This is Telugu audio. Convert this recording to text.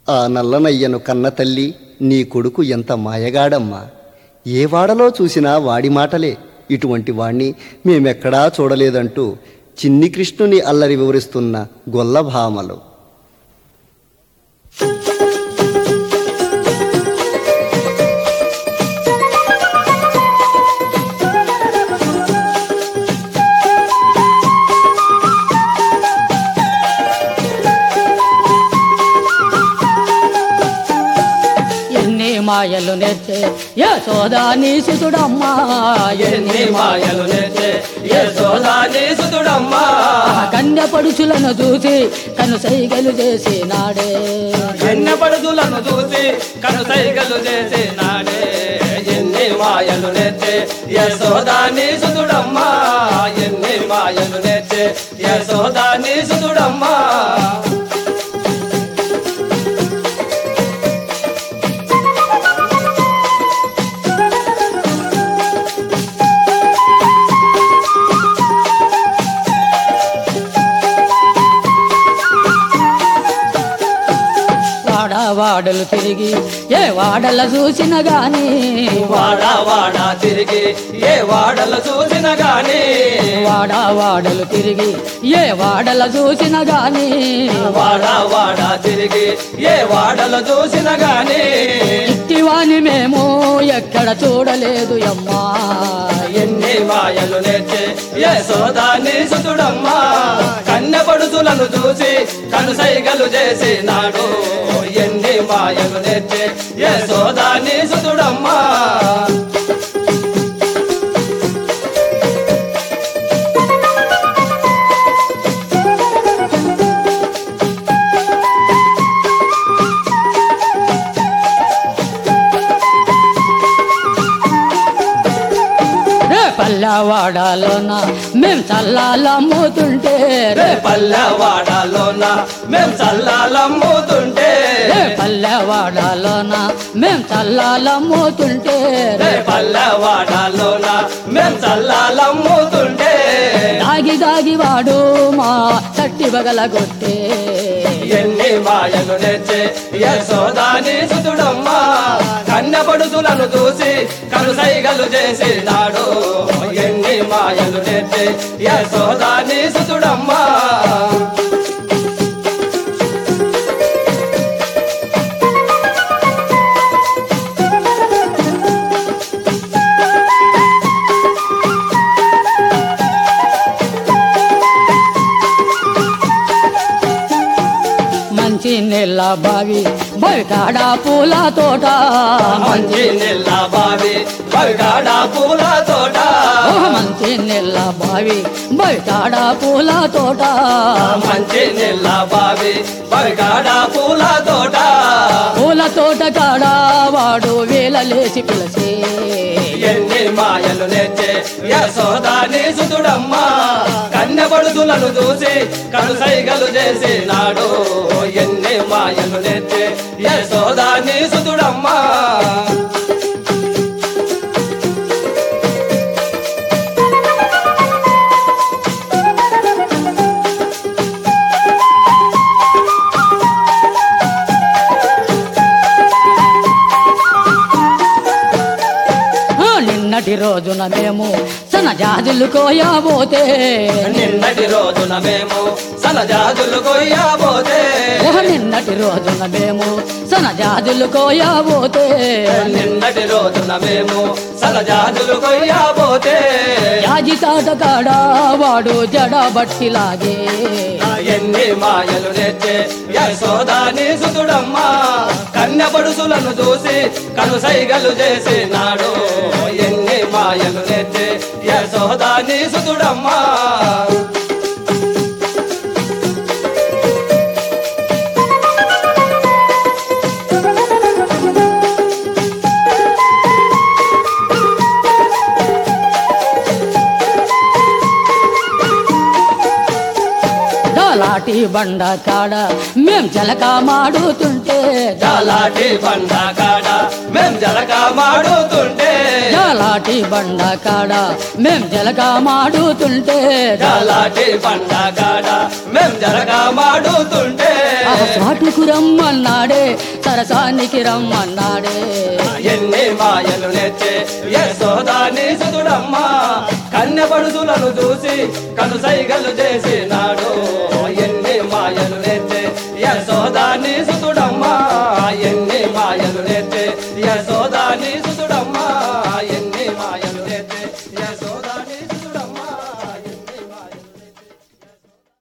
ఆ నల్లనయ్యను కన్న తల్లి నీ కొడుకు ఎంత మాయగాడమ్మా ఏ వాడలో చూసినా వాడి మాటలే ఇటువంటి వాణ్ణి మేమెక్కడా చూడలేదంటూ చిన్ని కృష్ణుని అల్లరి వివరిస్తున్న గొల్లభామలు ఎన్ని మాయలు నేర్చే యశోదా నీ సుతుడమ్మా ఎన్ని మాయలు నేర్చే యశోదాని సుతుడమ్మా కన్య పడుచులను చూసి కను సైగలు చేసి నాడే ఎన్ని పడుదులను చూసి కను సైగలు చేసి నాడే ఎన్ని మాయలు నేర్చే యశోదాని సుతుడమ్మా ఎన్ని మాయలు నేర్చే యశోదాని సుతుడమ్మా వాడవాడలు తిరిగి ఏ వాడల చూసిన గాని వాడ వాడ తిరిగి ఏ వాడలు చూసిన గాని వాడవాడలు తిరిగి ఏ వాడల చూసిన గాని వాడ వాడ తిరిగి ఏ వాడలు చూసిన గాని ఇట్టివాని మేము ఎక్కడ చూడలేదు అమ్మా ఎన్ని మాయలు నేర్చే యశోదాని సుతుడమ్మా కన్నె పడుతులను చూసి కనుసైగలు చేసి నాడు ఎన్ని మాయలు నేర్చే యశోదాని సుతుడమ్మా రే పల్లెవాడలోన మేం చల్లాలమ్ముతుంటే రే పల్లెవాడలోన మేం చల్లాలమ్ముతుంటే రే పల్లెవాడలోన మేం చల్లాలమ్ముతుంటే రే పల్లెవాడలోన మేం చల్లాలమ్ముతుంటే దాగి దాగి వాడు మా తట్టి బగలగొట్టే ఎన్ని మాయలు నేర్చే యశోదాని సుతుడమ్మా కన్నె పడుతులను చూసి కనుసైగలు చేసి నాడు ఎన్ని మాయలు నేర్చే యశోదాని సుతుడమ్మా మంచి నెల్ల బావి బయటాడ పూల తోట మంచి నెల్ల బావి బయగాడ పూల తోట ఓ మంచి నెల్ల బావి బయటాడ పూల తోట మంచి నెల్ల బావి బయగాడ పూల తోట పూల తోట కాడ వాడు వేలలేసి పిలిచి ఎన్ని మాయలు నేర్చే యశోదాని సుతుడమ్మా కన్నె పడుతులను చూసి కనుసైగలు చేసి నాడు ఎన్ని మాయలు నేర్చే యశోదాని సుతుడమ్మా ఆ, నిన్నటి రోజున మేము సన జాజులు కోయబోతే నిన్నటి రోజున మేము సనజాజులు కొయ్యబోతే ఓ నిన్నటి రోజున మేము సన జాజులు కోయబోతే నిన్నటి రోజున మేము సనజాజులు కొయ్యబోతే యాజి తాట కాడ వాడు జడ బట్టి లాగే ఎన్ని మాయలు నేర్చే యశోదాని సుతుడమ్మా కన్య పడుసులను చూసి కనుసైగలు చేసి నాడు ఎన్ని మాయలు నేర్చే యశోదాని సుతుడమ్మా లాటి బండ కాడ మేం జలక మాడుతుంటే జాలాటి బండ కాడ మేం జలక మాడుతుంటే జాలాటి బండ కాడ మేం జలక మాడుతుంటే జాలాటి బండ కాడ మేం జలక మాడుతుంటే ఆ స్వాతి చాటుకు రమ్మన్నాడే సరసానికి రమ్మన్నాడే ఎన్ని మాయలు నేర్చే యశోదాని సుతుడమ్మా కన్య పడుతులను చూసి కను సైగలు చేసినాడు ఎన్ని మాయలు నేర్చే యశోదాని సుతుడమ్మా ఎన్ని మాయలు నేర్చే యశోదాని సుతుడమ్మా